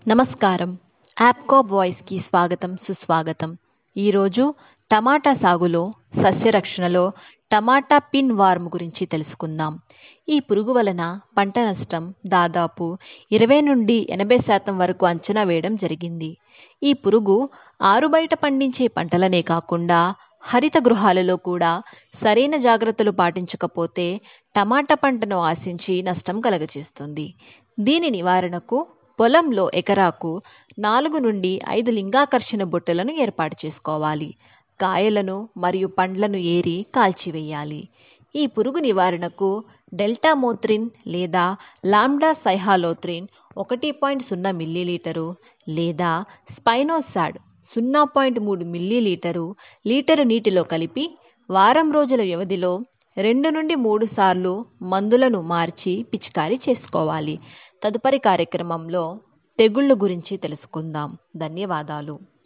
నమస్కారం యాప్కోప్ వాయిస్కి స్వాగతం సుస్వాగతం ఈరోజు టమాటా సాగులో సస్యరక్షణలో టమాటా పిన్ వార్మ్ గురించి తెలుసుకుందాం ఈ పురుగు వలన పంట నష్టం దాదాపు ఇరవై నుండి ఎనభై శాతం వరకు అంచనా వేయడం జరిగింది ఈ పురుగు ఆరుబయట పండించే పంటలనే కాకుండా హరిత గృహాలలో కూడా సరైన జాగ్రత్తలు పాటించకపోతే టమాటా పంటను ఆశించి నష్టం కలగచేస్తుంది దీని నివారణకు పొలంలో ఎకరాకు నాలుగు నుండి ఐదు లింగాకర్షణ బుట్టలను ఏర్పాటు చేసుకోవాలి కాయలను మరియు పండ్లను ఏరి కాల్చివేయాలి ఈ పురుగు నివారణకు డెల్టామోత్రిన్ లేదా లాంబ్డా సైహాలోత్రిన్ ఒకటి పాయింట్ సున్నా మిల్లీలీటరు లేదా స్పైనోసాడ్ సున్నా పాయింట్ మూడు మిల్లీలీటరు లీటరు నీటిలో కలిపి వారం రోజుల వ్యవధిలో రెండు నుండి మూడు సార్లు మందులను మార్చి పిచికారీ చేసుకోవాలి తదుపరి కార్యక్రమంలో తెగుళ్ళు గురించి తెలుసుకుందాం ధన్యవాదాలు